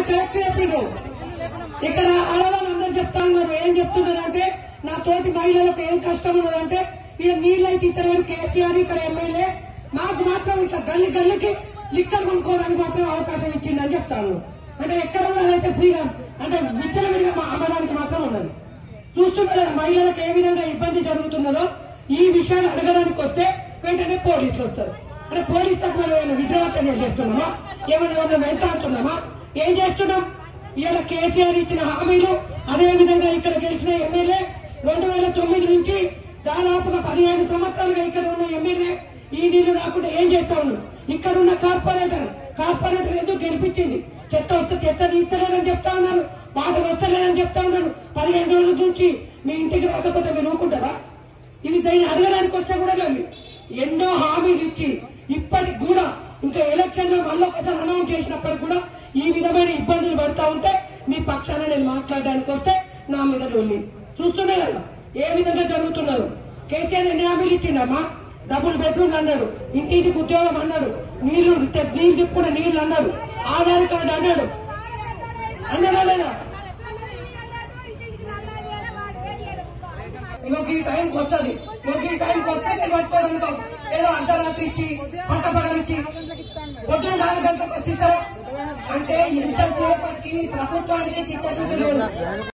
correct చెప్పిండ్రు ఇక్కడ ఆడవాళ్ళు అందరూ చెప్తా ఉన్నారు ఏం చెప్తున్నారు అంటే నా తోటి మహిళలకు ఏం కష్టం ఉన్నదంటే ఇక్కడ నీళ్ళు అయితే ఇతరుడు కేసీఆర్ ఇక్కడ ఎమ్మెల్యే మాకు మాత్రం ఇట్లా గల్లి గల్లికి లిక్కర్ కొనుక్కోవడానికి మాత్రం అవకాశం ఇచ్చిందని చెప్తాను అంటే ఎక్కడ ఉన్నదంటే ఫ్రీగా అంటే విచ్చలవిడిగా మా- అమ్మడానికి మాత్రం ఉన్నది చూస్తున్నారు కదా మహిళలకు ఏ విధంగా ఇబ్బంది జరుగుతున్నదో ఈ విషయాలు అడగడానికి వస్తే వెంటనే పోలీసులు వస్తారు అంటే పోలీసులకు మనం ఏమైనా విద్రోహచర్య చేస్తున్నామా ఏమైనా ఏమైనా వెంటాడుతున్నామా ఏం చేస్తున్నాం ఇవాళ కేసీఆర్ ఇచ్చిన హామీలు అదే విధంగా ఇక్కడ గెలిచిన ఎమ్మెల్యే రెండు వేల తొమ్మిది నుంచి దాదాపుగా పదిహేను సంవత్సరాలుగా ఇక్కడ ఉన్న ఎమ్మెల్యే ఈ నీళ్లు రాకుండా ఏం చేస్తా ఉన్నాడు ఇక్కడ ఉన్న కార్పొరేటర్ కార్పొరేటర్ ఎందుకు గెలిపించింది చెత్త వస్తే చెత్త తీస్తలేదని చెప్తా ఉన్నారు వాటర్ వస్తలేదని చెప్తా ఉన్నారు పదిహేను రోజుల నుంచి మీ ఇంటికి రాకపోతే మీరు ఊరుకుంటారా ఇది దాన్ని అడగడానికి వస్తే కూడా లేదు ఎన్నో హామీలు ఇచ్చి ఇప్పటికి కూడా ఇంకా ఎలక్షన్ లో మళ్ళీ ఒకసారి అనౌన్స్ చేసినప్పటికి కూడా ఈ విధమైన ఇబ్బందులు పడతా ఉంటే మీ పక్షాన నేను మాట్లాడడానికి వస్తే నా మీద లొల్లి చూస్తుండే కదా ఏ విధంగా జరుగుతున్నదో కేసీఆర్ ఎన్ని హామీలు ఇచ్చిండమ్మా డబుల్ బెడ్రూమ్ అన్నాడు ఇంటింటికి ఉద్యోగం అన్నాడు నీళ్లు నీళ్లు తిప్పుకున్న నీళ్లు అన్నాడు ఆధార్ కార్డు అన్నాడు అన్నాడా లేదా ఇంకొక ఈ టైంకి వస్తుంది ఇంకొక ఈ టైంకి వస్తే నేను పట్టుకోవడానికి ఏదో అర్ధరాత్రి ఇచ్చి పంట పడలిచ్చి పొద్దున నాలుగు గంటలకు వస్తారా అంటే ఎంతసేపటికి ప్రభుత్వానికి చిత్తశుద్ధి లేదు